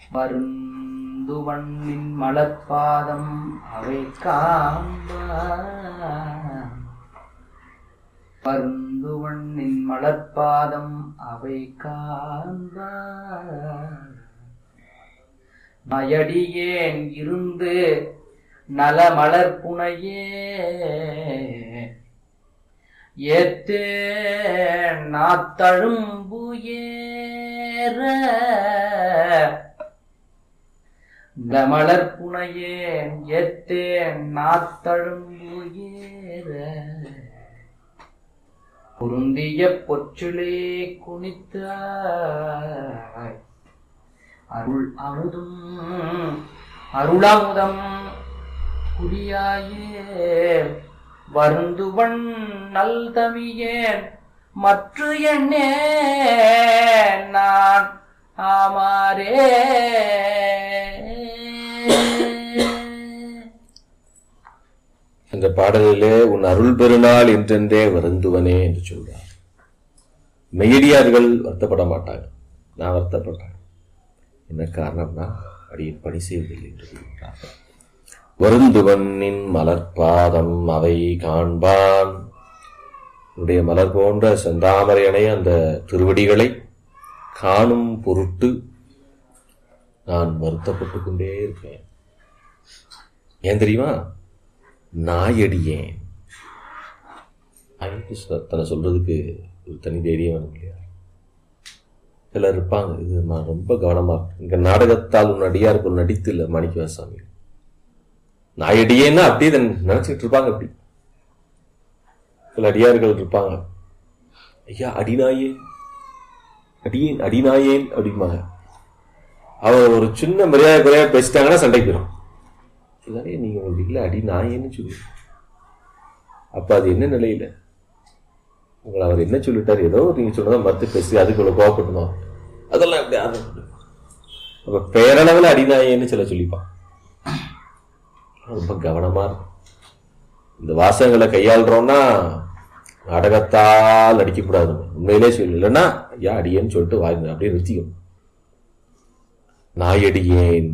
வருந்துவண்ணின் மலர்பாதம் அவை காண்ப பருந்துவண்ணின் மலர்பாதம் அவை காண்ப மயடியேன் இருந்து நலமலர் புனையே ஏத்தே நாத்தழும்பு ஏற நலமலர் புனையேன் ஏத்தேன் நாத்தழும்பு ஏற பொருந்திய பொற்றிலே குனித்தாய் அருள் அமுதும் அருளமுதம் குடியாயே வருந்துவன் நல் தமியேன் மற்ற எண்ணே நான் ஆமாரே அந்த பாடலிலே உன் அருள் பெருநாள் என்றென்றே வருந்துவனே என்று சொல்றார் மெய்யடியார்கள் வருத்தப்பட மாட்டாங்க நான் வருத்தப்பட்டேன் என்ன காரணம்னா அடியின் பணி செய்வதில்லை என்று சொல்கிறார் வருந்துவனின் மலர்பாதம் அவை காண்பான் உன்னுடைய மலர் போன்ற செந்தாமரையனை அந்த திருவடிகளை காணும் பொருட்டு நான் வருத்தப்பட்டு கொண்டே இருப்பேன் ஏன் தெரியுமா நாயடியேன் அதுக்கு சொ- தன்னை சொல்றதுக்கு ஒரு தனி தைரியம் வேணும் இல்லையா சிலர் இருப்பாங்க இது நான் ரொம்ப கவனமா இருக்கேன். இங்க நாடகத்தால் உன் அடியாருக்கு ஒரு நடித்து இல்லை மாணிக்கவாசாமி நாயடியேன்னா அப்படியே இதை நினைச்சிட்டு இருப்பாங்க அப்படி சில அடியார்கள் இருப்பாங்க ஐயா அடிநாயே அடியேன் அடிநாயேன் அப்படிம்பாங்க அவர் ஒரு சின்ன மரியாதை குறையா பேசிட்டாங்கன்னா சண்டைக்கு போயிடும் இதானே நீங்க உங்களுக்கு இல்லை அடி நாயேன்னு சொல்லி அப்ப அது என்ன நிலையில உங்களை அவர் என்ன சொல்லிட்டாரு ஏதோ நீங்க சொன்னதை மறுத்து பேசி அதுக்குள்ள கோவப்படணுமா அதெல்லாம் எப்படி ஆரம்பிச்சு அப்ப பேரளவில் அடிநாயேன்னு சில சொல்லிப்பான் ரொம்ப கவனமா இருக்கும் இந்த வாசகங்களை கையாளுறோம்னா நாடகத்தால் நடிக்கக்கூடாது உண்மையிலே சொல்லு இல்லைன்னா ஐயா அடியேன்னு சொல்லிட்டு வாங்க அப்படியே நிறுத்திக்கும் நாயடியேன்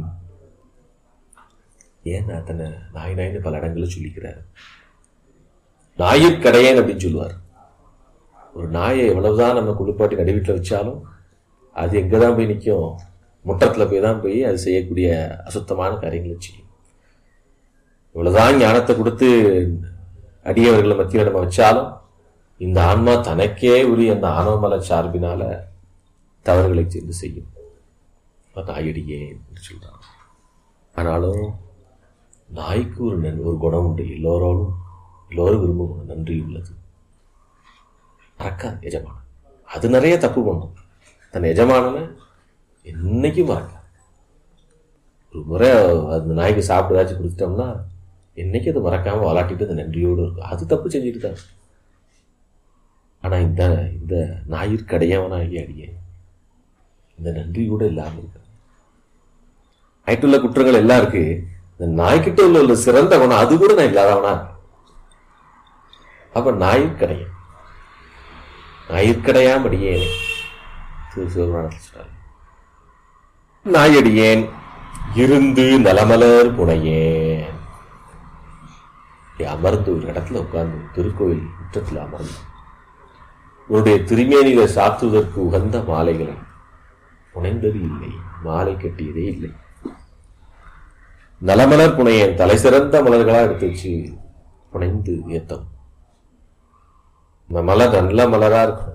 ஏன் அத்தனை நாய் நாய்னு பல இடங்களில் சொல்லிக்கிறார் நாயிற்கடையேன் அப்படின்னு சொல்லுவார் ஒரு நாயை எவ்வளவுதான் நம்ம குளிப்பாட்டி நடுவீட்டில் வச்சாலும் அது எங்கே தான் போய் நிற்கும் முற்றத்தில் போய் தான் போய் அது செய்யக்கூடிய அசுத்தமான காரியங்களை செய்யும் இவ்வளவுதான் ஞானத்தை கொடுத்து அடியவர்களை மத்தியில் நம்ம வச்சாலும் இந்த ஆன்மா தனக்கே உரிய அந்த ஆணவமல சார்பினால தவறுகளை சேர்ந்து செய்யும் நாயடியே என்று சொல்றான் ஆனாலும் நாய்க்கு ஒரு நன் ஒரு குணம் உண்டு எல்லோரோடும் எல்லோரும் விரும்பும் குணம் நன்றி உள்ளது மறக்காது எஜமானன் அது நிறைய தப்பு பண்ணும் தன் எஜமானனை என்னைக்கும் மறக்காது ஒரு முறை அந்த நாய்க்கு சாப்பிட்டு ஏதாச்சும் கொடுத்துட்டோம்னா என்னைக்கு அது மறக்காம விளாட்டிட்டு அது நன்றியோடு இருக்கும் அது தப்பு செஞ்சுட்டு தான் இருக்கும். ஆனா இந்த இந்த ஞாயிற்கடையவனாகி அடியே இந்த நன்றி கூட இல்லாமல் இருக்கு நாய்க்குள்ள குற்றங்கள் எல்லாம் இருக்கு இந்த நாய்க்கிட்ட உள்ள ஒரு சிறந்த குணம் அது கூட நான் இல்லாதவனா இருக்கேன். அப்ப ஞாயிற்கடையன் ஞாயிற்கடையாம் அடியேனே திரு சிவபுராணத்தில் சொல்றாரு நாயடியேன் இருந்து நலமலர் புனையேன் இப்படி அமர்ந்து ஒரு இடத்துல உட்கார்ந்து திருக்கோயில் முற்றத்தில் அமர்ந்து உன்னுடைய திருமேனியில சாத்துவதற்கு உகந்த மாலைகளை புனைந்தது இல்லை மாலை கட்டியதே இல்லை நலமலர் புனையேன் தலை சிறந்த மலர்களா எடுத்து வச்சு புனைந்து ஏத்தம் இந்த மலர் நல்ல மலரா இருக்கும்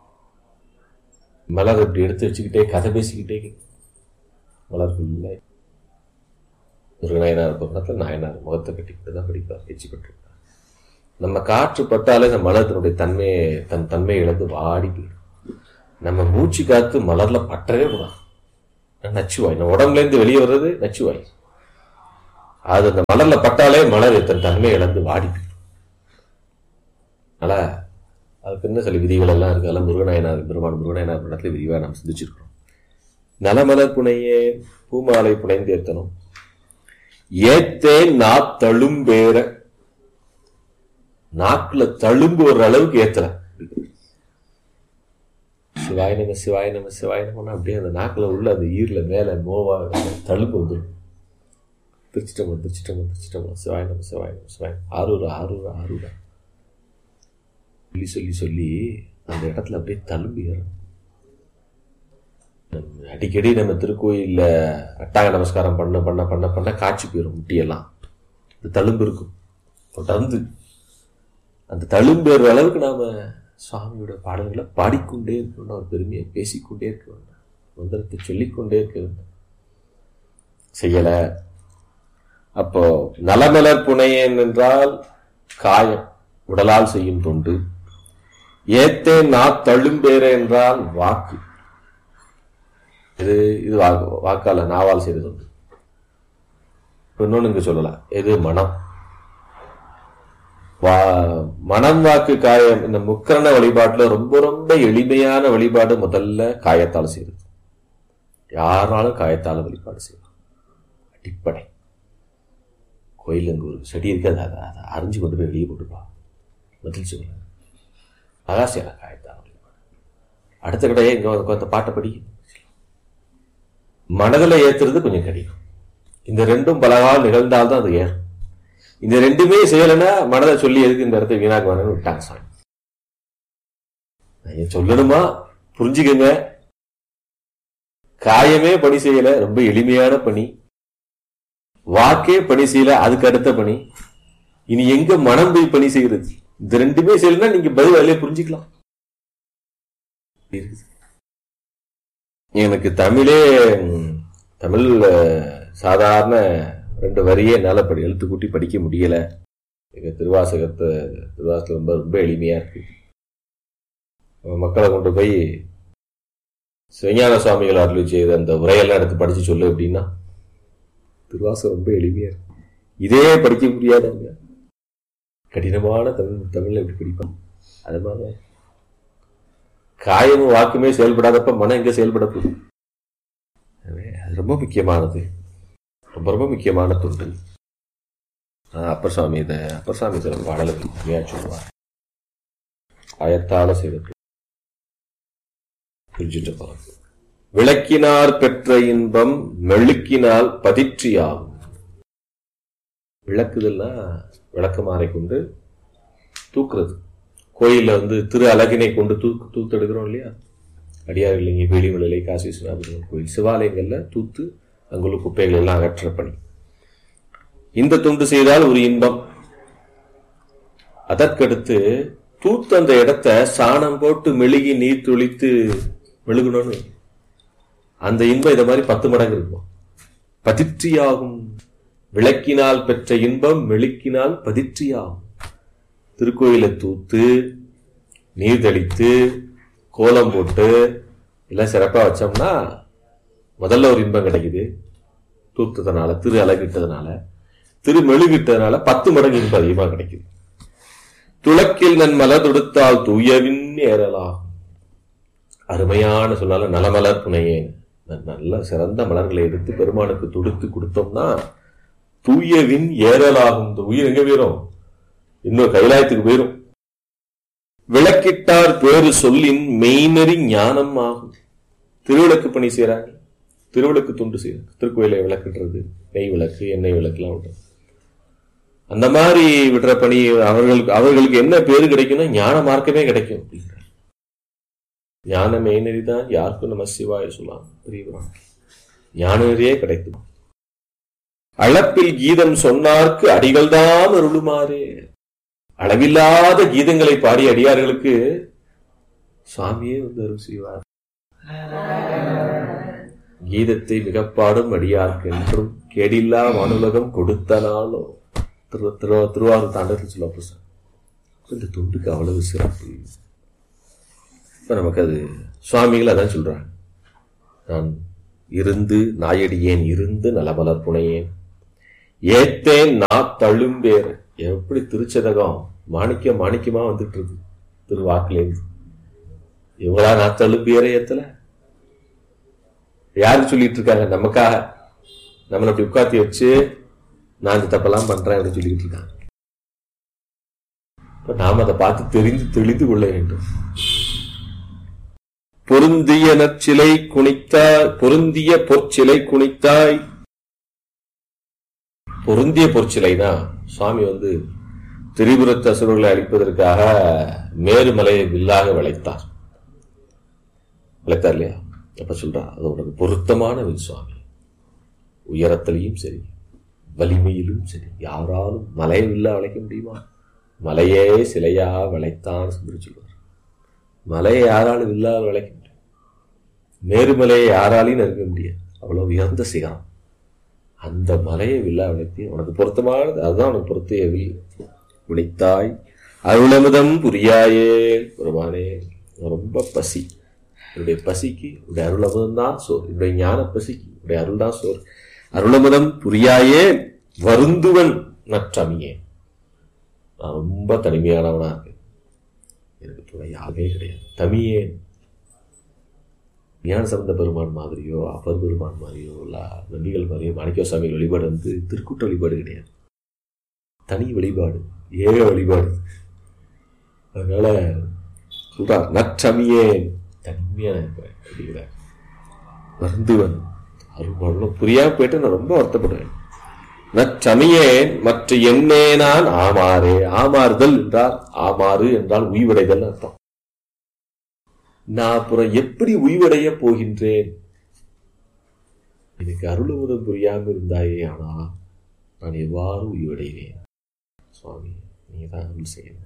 மலர் இப்படி எடுத்து வச்சுக்கிட்டே கதை பேசிக்கிட்டே மலர் ஃபுல்லாக முருகநாயனார் பக்கத்தில் நாயனார் முகத்தை கட்டிக்கிட்டு தான் படிப்பார் பேச்சு பெற்றிருப்பார் நம்ம காற்று பட்டாலே இந்த மலத்தினுடைய தன்மையை தன் தன்மையை இழந்து வாடி போயிடும் நம்ம மூச்சு காத்து மலர்ல பற்றவே கூடாது நச்சுவாய் நம்ம உடம்புல இருந்து வெளியே வர்றது நச்சுவாய் அது அந்த மலர்ல பட்டாலே மலர் தன் தன்மையை இழந்து வாடி போயிடும் அதனால அதுக்கு என்ன சில விதிகள் எல்லாம் இருக்கு அதெல்லாம் முருகநாயனார் பெருமான் முருகநாயனார் இடத்துல விரிவாக நாம் சிந்திச்சிருக்கிறோம் நலமலர் புனையே பூமாலை புனைந்தேத்தனும் ஏத்தேன் நா தழும்பேற நாக்குல தழும்பு ஒரு அளவுக்கு ஏத்தல சிவாய நம சிவாய நம சிவாய நமன்னா அப்படியே அந்த நாக்கில் உள்ள அந்த ஈரில் மேலே மோவா தழும்பு வந்துடும் திருச்சிட்டம்பலம் திருச்சிட்டம்பலம் திருச்சிட்டம்பலம் சிவாய நம சிவாய நம சிவாய ஆரூரா ஆரூரா ஆரூரா சொல்லி சொல்லி சொல்லி அந்த இடத்துல அப்படியே தழும்பு ஏறும் நம்ம அடிக்கடி நம்ம திருக்கோயிலில் அட்டாக நமஸ்காரம் பண்ண பண்ண பண்ண பண்ண காட்சி போயிடும் முட்டியெல்லாம் இந்த தழும்பு இருக்கும் தொடர்ந்து அந்த தழும்பேற அளவுக்கு நாம சுவாமியோட பாடல்களை பாடிக்கொண்டே இருக்கணும் ஒரு பெருமையை பேசிக்கொண்டே இருக்க வேண்டும் மந்திரத்தை சொல்லிக்கொண்டே இருக்க வேண்டும் செய்யல அப்போ நலமலர் புனையேன் என்றால் காயம் உடலால் செய்யும் தொண்டு ஏத்தே நா தழும்பேற என்றால் வாக்கு இது இது வாக்கு வாக்கால நாவால் செய்த தொண்டு இன்னொன்னு இங்க சொல்லலாம் எது மனம் வா மனம் வாக்கு காயம் இந்த முக்கரண வழிபாட்டுல ரொம்ப ரொம்ப எளிமையான வழிபாடு முதல்ல காயத்தால் செய்யறது யாராலும் காயத்தால வழிபாடு செய்யலாம் அடிப்படை கோயில் அங்க ஒரு செடி இருக்கு அதை அதை அதை அரிஞ்சு கொண்டு போய் வெளியே போட்டுப்பா பதில் சொல்லல அதான் செய்யலாம் காயத்தால வழிபாடு அடுத்த கடையே இங்க உட்காந்து பாட்டை படி மனதில் ஏத்துறது கொஞ்சம் கடினம் இந்த ரெண்டும் பலகால் நிகழ்ந்தால்தான் அது ஏறும் இந்த ரெண்டுமே செய்யலைன்னா மனதை சொல்லி எதுக்கு இந்த இடத்த வீணாக்க வேணும்னு விட்டாங்க சாமி நான் ஏன் சொல்லணுமா புரிஞ்சுக்கங்க காயமே பணி செய்யல ரொம்ப எளிமையான பணி வாக்கே பணி செய்யல அதுக்கு அடுத்த பணி இனி எங்க மனம் போய் பணி செய்யறது இந்த ரெண்டுமே செய்யலன்னா நீங்க பதில் அதிலே புரிஞ்சுக்கலாம் இருக்குது. எனக்கு தமிழே ம், தமிழ் அஹ், சாதாரண ரெண்டு வரியே என்னால் படி எழுத்து கூட்டி படிக்க முடியல எங்க திருவாசகத்தை திருவாசகம் ரொம்ப ரொம்ப எளிமையா இருக்கு மக்களை கொண்டு போய் சிவஞான சுவாமிகள் அருளி செய்த அந்த உரையெல்லாம் எடுத்து படிச்சு சொல்லு அப்படின்னா திருவாசகம் ரொம்ப எளிமையா இருக்கு இதே படிக்க முடியாதவங்க கடினமான தமிழ் தமிழ்ல எப்படி படிப்பாங்க அது மாதிரி காயமும் வாக்குமே செயல்படாதப்ப மனம் எங்க செயல்பட போகுது எனவே அது ரொம்ப முக்கியமானது ரொம்ப ரொம்ப முக்கியமான தொண்டு ஆஹ் அப்பர் சாமி இதை அப்பர் சாமி சில பாடல்கள் நிறையா சொல்லுவார் காயத்தால செய்த புரிஞ்சுட்டு போறோம் விளக்கினார் பெற்ற இன்பம் மெழுக்கினால் பதிற்றியாகும் விளக்குதல்னா விளக்கமாறை கொண்டு தூக்குறது கோயில்ல வந்து திரு அழகினை கொண்டு தூக்கு தூத்தெடுக்கிறோம் இல்லையா அடியார் இல்லைங்க வேலிமலை காசி விஸ்வநாதர் கோயில் சிவாலயங்கள்ல தூத்து அங்குள்ள குப்பைகள் எல்லாம் அகற்ற பணி இந்த தொண்டு செய்தால் ஒரு இன்பம் அதற்கடுத்து தூத்து அந்த இடத்த சாணம் போட்டு மெழுகி நீர் துளித்து மெழுகணும்னு அந்த இன்பம் இதை மாதிரி பத்து மடங்கு இருக்கும் பதிற்றியாகும் விளக்கினால் பெற்ற இன்பம் மெழுக்கினால் பதிற்றியாகும் திருக்கோயிலை தூத்து நீர் தெளித்து கோலம் போட்டு எல்லாம் சிறப்பாக வச்சோம்னா முதல்ல ஒரு இன்பம் கிடைக்குது தூத்ததுனால திரு அழகிட்டதுனால திரு மெழுகிட்டதுனால பத்து மடங்கு இன்பம் அதிகமாக கிடைக்குது துளக்கில் நன் மலர் தொடுத்தால் தூயவின் ஏறலாகும் அருமையான சொன்னால நலமலர் புனையேன் நல்ல சிறந்த மலர்களை எடுத்து பெருமானுக்கு தொடுத்து கொடுத்தோம்னா தூயவின் ஏறலாகும் இந்த உயிர் எங்க போயிரும் இன்னும் கைலாயத்துக்கு போயிரும் விளக்கிட்டார் பேரு சொல்லின் மெய்நெறி ஞானம் ஆகும் திருவிளக்கு பணி செய்யறாங்க திருவிளக்கு துண்டு செய்யறாங்க திருக்கோயிலை விளக்குன்றது நெய் விளக்கு எண்ணெய் விளக்குலாம் விடுறது அந்த மாதிரி விடுற பணி அவர்களுக்கு அவர்களுக்கு என்ன பேரு கிடைக்கும்னா ஞான மார்க்கமே கிடைக்கும் அப்படிங்கிறார் ஞான மெய்நெறி தான் யாருக்கும் நம்ம சிவாய சொல்லலாம் பெரியவரான் ஞான நெறியே கிடைக்கும் அளப்பில் கீதம் சொன்னார்க்கு அடிகள்தான் அருளுமாறு அளவில்லாத கீதங்களை பாடிய அடியார்களுக்கு சுவாமியே வந்து அருள் செய்வார் கீதத்தை மிகப்பாடும் அடியார்க்கு என்றும் கேடில்லா வானுலகம் கொடுத்தனாலும் திரு திரு திருவாரூர் தாண்டத்தில் சொல்ல சார் இந்த தொண்டுக்கு அவ்வளவு சிறப்பு இப்ப நமக்கு அது சுவாமிகள் அதான் சொல்றாங்க நான் இருந்து நாயடியேன் இருந்து நலமலர் புனையேன் ஏத்தேன் நா தழும்பேர் எப்படி திருச்சதகம் மாணிக்க மாணிக்கமா வந்துட்டு இருக்கு திருவாக்குலேருந்து இவங்களா நான் தழும்பேற ஏத்தல யாரு சொல்லிட்டு இருக்காங்க நமக்காக நம்மளை அப்படி உட்காத்தி வச்சு நான் இந்த தப்பெல்லாம் பண்றேன் அப்படின்னு சொல்லிட்டு இருக்காங்க இப்ப நாம் அதை பார்த்து தெரிந்து தெளிந்து கொள்ள வேண்டும் பொருந்திய நற்சிலை குனித்தாய் பொருந்திய பொற்சிலை குனித்தாய் பொருந்திய பொற்சிலைனா சுவாமி வந்து திரிபுரத்து அசுரர்களை அழிப்பதற்காக மேருமலையை வில்லாக விளைத்தார் விளைத்தார் இல்லையா அப்ப சொல்றா அது உனக்கு பொருத்தமான வில் சுவாமி உயரத்திலையும் சரி வலிமையிலும் சரி யாராலும் மலையை வில்லா விளைக்க முடியுமா மலையே சிலையா விளைத்தான் சொல்லி சொல்லுவார் மலையை யாராலும் வில்லா விளைக்க முடியும் மேருமலையை யாராலையும் நெருங்க முடியாது அவ்வளவு உயர்ந்த சிகரம் அந்த மலையை வில்லா விளைத்தி உனக்கு பொருத்தமானது அதுதான் உனக்கு பொருத்திய வில் குனித்தாய் அருளமுதம் புரியாயே பெருமானே ரொம்ப பசி என்னுடைய பசிக்கு உடைய அருளமுதம் தான் சோறு என்னுடைய ஞான பசிக்கு உடைய அருள் தான் சோறு அருளமுதம் புரியாயே வருந்துவன் நற்றமியே நான் ரொம்ப தனிமையானவனா இருக்கேன் எனக்கு துணை யாருமே கிடையாது தமியேன் ஞான சம்பந்த பெருமான் மாதிரியோ அப்பர் பெருமான் மாதிரியோ இல்ல நம்பிகள் மாதிரியோ மாணிக்க சுவாமி வழிபாடு வந்து திருக்கூட்ட வழிபாடு கிடையாது தனி வழிபாடு ஏக வழிபாடு அதனால சொல்றார் நற்றமியேன் தனிமையான இருப்பேன் அப்படிங்கிறார் வருந்துவன் அருள் புரியாம போயிட்டு நான் ரொம்ப வருத்தப்படுவேன் நற்றமியேன் மற்ற எண்ணே நான் ஆமாறே ஆமாறுதல் என்றால் ஆமாறு என்றால் உய்வடைதல் அர்த்தம் நான் அப்புறம் எப்படி உய்வடைய போகின்றேன் எனக்கு அருளுமுதம் புரியாம இருந்தாயே ஆனா நான் எவ்வாறு உய்வடைவேன் சுவாமி நீங்க தான் அருள் செய்யணும்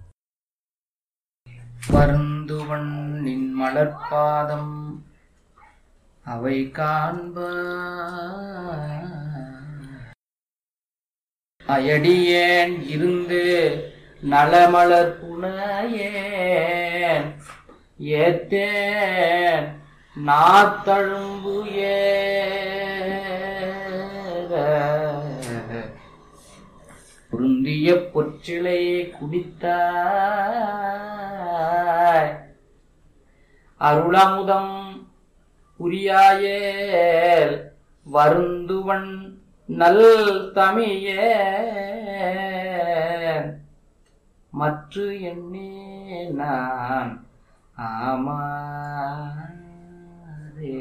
வருந்துவன் நின் மலர்பாதம் அவை காண்ப அயடியேன் இருந்து நலமலர் புனையேன் ஏத்தேன் நாத்தழும்பு ஏற பொருந்திய பொற்சிலையை குடித்தாய் அருளமுதம் உரியாயேல் வருந்துவன் நல் தமிழே மற்ற எண்ணே நான் ஆமாரே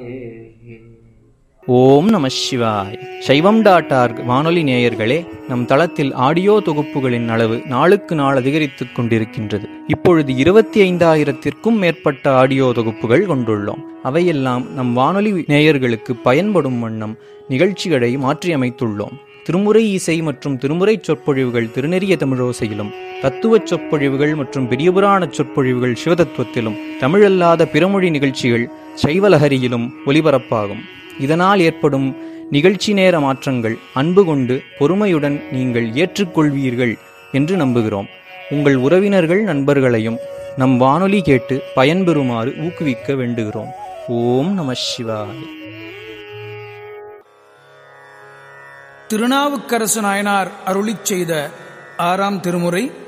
ஓம் நம சிவாய் சைவம் டாட் ஆர்க் வானொலி நேயர்களே நம் தளத்தில் ஆடியோ தொகுப்புகளின் அளவு நாளுக்கு நாள் அதிகரித்துக் கொண்டிருக்கின்றது இப்பொழுது இருபத்தி ஐந்தாயிரத்திற்கும் மேற்பட்ட ஆடியோ தொகுப்புகள் கொண்டுள்ளோம் அவையெல்லாம் நம் வானொலி நேயர்களுக்கு பயன்படும் வண்ணம் நிகழ்ச்சிகளை மாற்றியமைத்துள்ளோம் திருமுறை இசை மற்றும் திருமுறை சொற்பொழிவுகள் திருநெறிய தமிழோசையிலும் தத்துவச் சொற்பொழிவுகள் மற்றும் பெரியபுராண சொற்பொழிவுகள் சிவதத்துவத்திலும் தமிழல்லாத பிறமொழி நிகழ்ச்சிகள் சைவலஹரியிலும் ஒலிபரப்பாகும் இதனால் ஏற்படும் நிகழ்ச்சி நேர மாற்றங்கள் அன்பு கொண்டு பொறுமையுடன் நீங்கள் ஏற்றுக்கொள்வீர்கள் என்று நம்புகிறோம் உங்கள் உறவினர்கள் நண்பர்களையும் நம் வானொலி கேட்டு பயன்பெறுமாறு ஊக்குவிக்க வேண்டுகிறோம் ஓம் நம சிவாய திருநாவுக்கரசு நாயனார் அருளிச் செய்த ஆறாம் திருமுறை